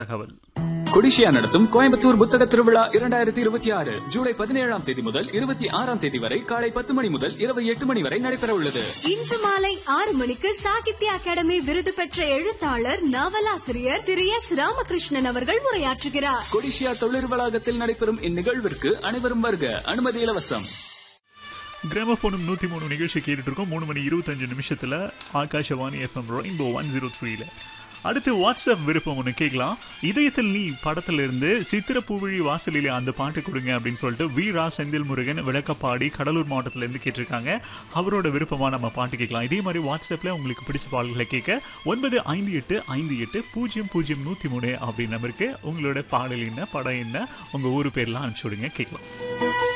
தகவல் கொடிஷியா நடத்தும் கோயம்புத்தூர் புத்தக திருவிழா இரண்டாயிரத்தி இருபத்தி ஆறு ஜூலை பதினேழாம் தேதி முதல் இருபத்தி ஆறாம் தேதி வரை காலை பத்து மணி முதல் இரவு எட்டு மணி வரை நடைபெற உள்ளது இன்று மாலை ஆறு மணிக்கு சாகித்ய அகாடமி விருது பெற்ற எழுத்தாளர் நாவலாசிரியர் திரு எஸ் ராமகிருஷ்ணன் அவர்கள் உரையாற்றுகிறார் கொடிஷியா தொழில் வளாகத்தில் நடைபெறும் இந்நிகழ்விற்கு அனைவரும் வருக அனுமதி இலவசம் கிராமபோனும் நூத்தி மூணு நிகழ்ச்சி கேட்டுட்டு இருக்கோம் மூணு மணி இருபத்தஞ்சு நிமிஷத்துல Akashvani FM rainbow one zero த்ரீல அடுத்து வாட்ஸ்அப் விருப்பம் ஒன்று கேட்கலாம் இதயத்தில் நீ படத்துல இருந்து சித்திர பூவிழி வாசலிலே அந்த பாட்டு கொடுங்க அப்படின்னு சொல்லிட்டு வி ரா செந்தில் முருகன் விளக்கப்பாடி கடலூர் மாவட்டத்துல இருந்து கேட்டிருக்காங்க அவரோட விருப்பமா நம்ம பாட்டு கேட்கலாம் இதே மாதிரி வாட்ஸ்அப்ல உங்களுக்கு பிடிச்ச பாடல்களை கேட்க ஒன்பது ஐந்து எட்டு ஐந்து எட்டு பூஜ்ஜியம் பூஜ்ஜியம் நூத்தி மூணு அப்படின்னு நம்பருக்கு உங்களோட பாடல் என்ன படம் என்ன உங்க ஊர் பேர்லாம் அனுப்பிச்சு விடுங்க கேட்கலாம்